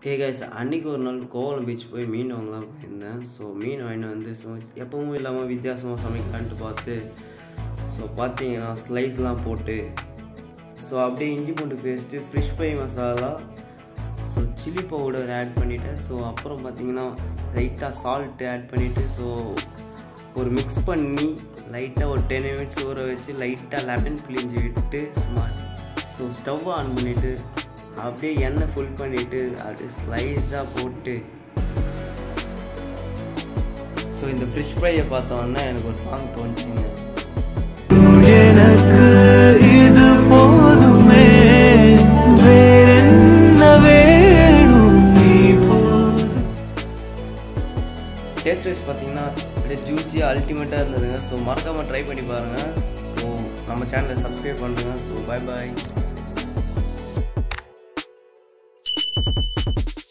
hey guys அன்னைக்கு ஒரு நாள் கோவலம் பீச் போய் மீன் வாங்கலாம் போயிருந்தேன் ஸோ மீன் வாங்கிட்டு வந்து ஸோ எப்பவும் இல்லாமல் வித்தியாசமாக சமைக்கலான்ட்டு பார்த்து ஸோ பார்த்தீங்கன்னா ஸ்லைஸ்லாம் போட்டு ஸோ அப்படியே இஞ்சி பூண்டு paste fish fry masala so chilli powder add பண்ணிவிட்டேன் ஸோ அப்புறம் பார்த்தீங்கன்னா லைட்டாக சால்ட்டு ஆட் பண்ணிவிட்டு ஸோ ஒரு மிக்ஸ் பண்ணி லைட்டாக ஒரு டென் மினிட்ஸ் ஊற வச்சு லைட்டாக லெமன் பிழிஞ்சு விட்டு சும்மா ஸோ ஸ்டவ் ஆன் பண்ணிவிட்டு அப்படியே எண்ணெய் ஃபுல் பண்ணிவிட்டு அப்படியே ஸ்லைஸாக போட்டு ஸோ இந்த ஃபிஷ் ஃப்ரையை பார்த்தோன்னா எனக்கு ஒரு சாங் தோணுச்சுங்க எனக்கு இது போதுமே வேறென்ன வேணும் நீ போதும் டேஸ்ட் வைஸ் பார்த்தீங்கன்னா அப்படியே ஜூஸியாக அல்டிமேட்டாக இருந்ததுங்க ஸோ மறக்காமல் ட்ரை பண்ணி பாருங்கள் ஸோ நம்ம சேனலை சப்ஸ்கிரைப் பண்ணுங்கள் ஸோ பை பாய்